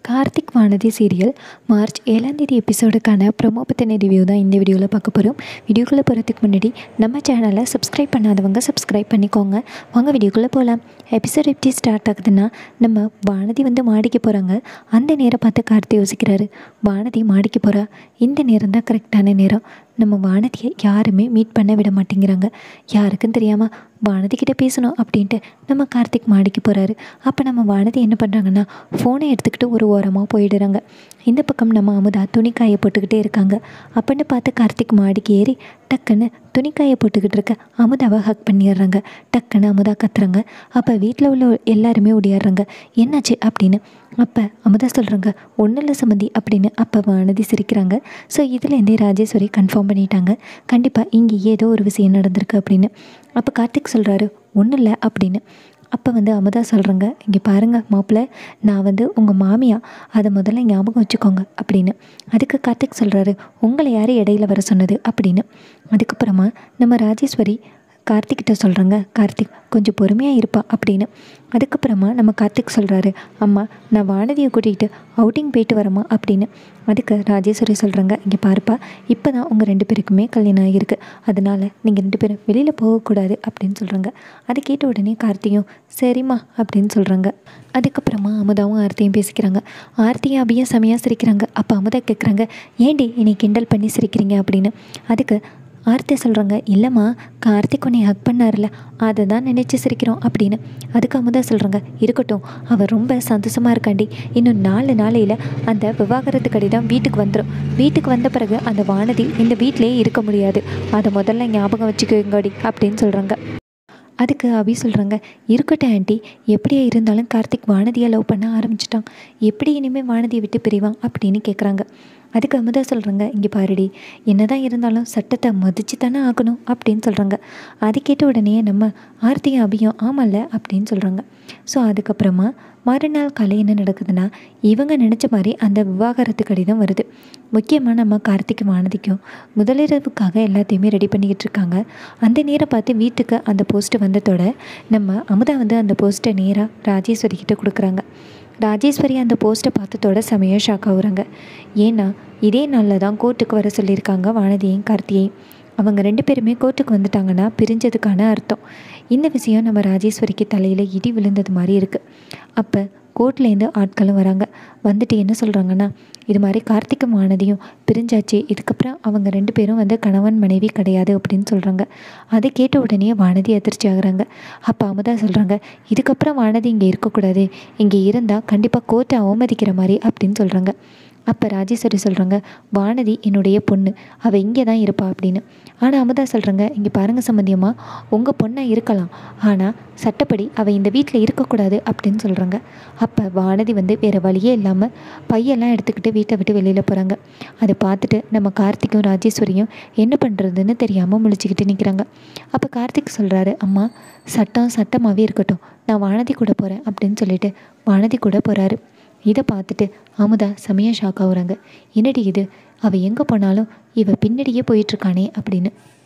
Karthik Vanathi serial March ஏழாம் தேதி எபிசோடுக்கான promo பற்றின ரிவ்யூ தான் இந்த வீடியோவில் பார்க்க போகிறோம் வீடியோக்குள்ளே போகிறதுக்கு முன்னாடி நம்ம சேனலை சப்ஸ்கிரைப் பண்ணாதவங்க சப்ஸ்கிரைப் பண்ணிக்கோங்க வாங்க வீடியோக்குள்ளே போகலாம் எபிசோட் எப்படி ஸ்டார்ட் ஆகுதுன்னா நம்ம வானதி வந்து மாடிக்கு போகிறாங்க அந்த நேரம் பார்த்து கார்த்தி யோசிக்கிறாரு வானதி மாடிக்கு போகிறா இந்த நேரம் தான் கரெக்டான நேரம் நம்ம வானதியை யாருமே மீட் பண்ண விட மாட்டேங்கிறாங்க யாருக்கும் தெரியாமல் வானதி கிட்ட பேசணும் அப்படின்ட்டு நம்ம கார்த்திக் மாடிக்கு போகிறாரு அப்போ நம்ம வானதி என்ன பண்ணுறாங்கன்னா ஃபோனை எடுத்துக்கிட்டு ஒரு ஓரமாக போயிடுறாங்க இந்த பக்கம் நம்ம அமுதா துணிக்காயை போட்டுக்கிட்டே இருக்காங்க அப்படின்னு பார்த்து கார்த்திக் மாடிக்கு ஏறி டக்குன்னு துணிக்காயை போட்டுக்கிட்டு இருக்க அமுதாவை ஹக் பண்ணிடுறாங்க டக்குன்னு அமுதா கத்துறாங்க அப்போ வீட்டில் உள்ள எல்லாருமே ஓடியாடுறாங்க என்னாச்சு அப்படின்னு அப்போ அமுதா சொல்கிறாங்க ஒன்றும் இல்லை சம்மந்தி அப்படின்னு அப்போ வானதி சிரிக்கிறாங்க ஸோ இதுலேருந்தே ராஜேஸ்வரி கன்ஃபார்ம் பண்ணிட்டாங்க கண்டிப்பாக இங்கே ஏதோ ஒரு விஷயம் நடந்திருக்கு அப்படின்னு அப்போ கார்த்திக் சொல்கிறாரு ஒன்றும் இல்லை அப்படின்னு அப்போ வந்து அமுதா சொல்கிறாங்க இங்கே பாருங்கள் மாப்பிள்ளை நான் வந்து உங்கள் மாமியா அதை முதல்ல ஞாபகம் வச்சுக்கோங்க அப்படின்னு அதுக்கு கார்த்திக் சொல்கிறாரு உங்களை யார் இடையில வர சொன்னது அப்படின்னு அதுக்கப்புறமா நம்ம ராஜேஸ்வரி கார்த்திக்கிட்ட சொல்கிறாங்க கார்த்திக் கொஞ்சம் பொறுமையாக இருப்பா அப்படின்னு அதுக்கப்புறமா நம்ம கார்த்திக் சொல்கிறாரு அம்மா நான் வானதியை கூட்டிகிட்டு அவுட்டிங் போயிட்டு வரமா அப்படின்னு அதுக்கு ராஜேஸ்வரி சொல்கிறாங்க இங்கே பாருப்பா இப்போ தான் உங்கள் ரெண்டு பேருக்குமே கல்யாணம் ஆகியிருக்கு அதனால் நீங்கள் ரெண்டு பேரும் வெளியில் போகக்கூடாது அப்படின்னு சொல்கிறாங்க அதை கேட்ட உடனே கார்த்தியும் சரிம்மா அப்படின்னு சொல்கிறாங்க அதுக்கப்புறமா அமுதாவும் ஆர்த்தியும் பேசிக்கிறாங்க ஆர்த்தியும் அபியும் செமையாக சிரிக்கிறாங்க அப்போ அமுதா கேட்குறாங்க ஏண்டி என்னை கிண்டல் பண்ணி சிரிக்கிறீங்க அப்படின்னு அதுக்கு ஆர்த்தி சொல்கிறாங்க இல்லைம்மா கார்த்திக் உன்னை ஹக் பண்ணார்ல அதை தான் நினச்சி சிரிக்கிறோம் அப்படின்னு அதுக்கு அமுதா சொல்கிறாங்க இருக்கட்டும் அவர் ரொம்ப சந்தோஷமாக இருக்காண்டி இன்னும் நாலு நாளையில் அந்த விவாகரத்து கடிதம் வீட்டுக்கு வந்துடும் வீட்டுக்கு வந்த பிறகு அந்த வானதி இந்த வீட்டிலே இருக்க முடியாது அதை முதல்ல ஞாபகம் வச்சுக்கோங்கடி அப்படின்னு சொல்கிறாங்க அதுக்கு அபி சொல்கிறாங்க இருக்கட்டும் ஆண்டி எப்படியா இருந்தாலும் கார்த்திக் வானதியை லவ் பண்ண ஆரம்பிச்சிட்டான் எப்படி இனிமேல் வானதியை விட்டு பிரிவான் அப்படின்னு கேட்குறாங்க அதுக்கு அமுதா சொல்கிறாங்க இங்கே பாருடி என்னதான் இருந்தாலும் சட்டத்தை மதிச்சு தானே ஆகணும் அப்படின்னு சொல்கிறாங்க அது கேட்ட உடனே நம்ம ஆர்த்தியும் அபியும் ஆமல்ல அப்படின்னு சொல்கிறாங்க ஸோ அதுக்கப்புறமா மறுநாள் காலை என்ன நடக்குதுன்னா இவங்க நினச்ச மாதிரி அந்த விவாகரத்து கடிதம் வருது முக்கியமாக நம்ம கார்த்திக் வானதிக்கும் முதலிரவுக்காக எல்லாத்தையுமே ரெடி பண்ணிக்கிட்டு இருக்காங்க அந்த நேரம் பார்த்து வீட்டுக்கு அந்த போஸ்ட்டு வந்ததோட நம்ம அமுதா வந்து அந்த போஸ்ட்டை நேராக ராஜேஸ்வரி கிட்ட கொடுக்குறாங்க ராஜேஸ்வரி அந்த போஸ்ட்டை பார்த்ததோட செமையாக ஷாக் ஆகுறாங்க ஏன்னா இதே நாளில் தான் கோர்ட்டுக்கு வர சொல்லியிருக்காங்க வானதியையும் கார்த்தியையும் அவங்க ரெண்டு பேருமே கோர்ட்டுக்கு வந்துட்டாங்கன்னா பிரிஞ்சதுக்கான அர்த்தம் இந்த விஷயம் நம்ம ராஜேஸ்வரிக்கு தலையில் இடி விழுந்தது மாதிரி இருக்குது அப்போ கோர்ட்லேருந்து ஆட்களும் வராங்க வந்துட்டு என்ன சொல்கிறாங்கன்னா இது மாதிரி கார்த்திக்கும் வானதியும் பிரிஞ்சாச்சு இதுக்கப்புறம் அவங்க ரெண்டு பேரும் வந்து கணவன் மனைவி கிடையாது அப்படின்னு சொல்கிறாங்க அதை கேட்ட உடனே வானதி அதிர்ச்சி ஆகுறாங்க அப்போ அமுதா சொல்கிறாங்க இதுக்கப்புறம் வானதி இங்கே இருக்கக்கூடாது இங்கே இருந்தால் கண்டிப்பாக கோர்ட்டை அவமதிக்கிற மாதிரி அப்படின்னு சொல்கிறாங்க அப்போ ராஜேஸ்வரி சொல்கிறாங்க வானதி என்னுடைய பொண்ணு அவள் இங்கே தான் இருப்பா அப்படின்னு ஆனால் அமுதா சொல்கிறாங்க இங்கே பாருங்கள் சம்மந்தியம்மா உங்கள் பொண்ணாக இருக்கலாம் ஆனால் சட்டப்படி அவள் இந்த வீட்டில் இருக்கக்கூடாது அப்படின்னு சொல்கிறாங்க அப்போ வானதி வந்து வேறு வழியே இல்லாமல் பையெல்லாம் எடுத்துக்கிட்டு வீட்டை விட்டு வெளியில் போகிறாங்க அதை பார்த்துட்டு நம்ம கார்த்திக்கும் ராஜேஸ்வரியும் என்ன பண்ணுறதுன்னு தெரியாமல் முழிச்சிக்கிட்டு நிற்கிறாங்க அப்போ கார்த்திக் சொல்கிறாரு அம்மா சட்டம் சட்டமாகவே இருக்கட்டும் நான் வானதி கூட போகிறேன் அப்படின்னு சொல்லிட்டு வானதி கூட போகிறாரு இதை பார்த்துட்டு அமுதா செமையாக ஷாக் ஆகுறாங்க என்னடி இது அவள் எங்கே போனாலும் இவள் பின்னாடியே போயிட்டுருக்கானே அப்படின்னு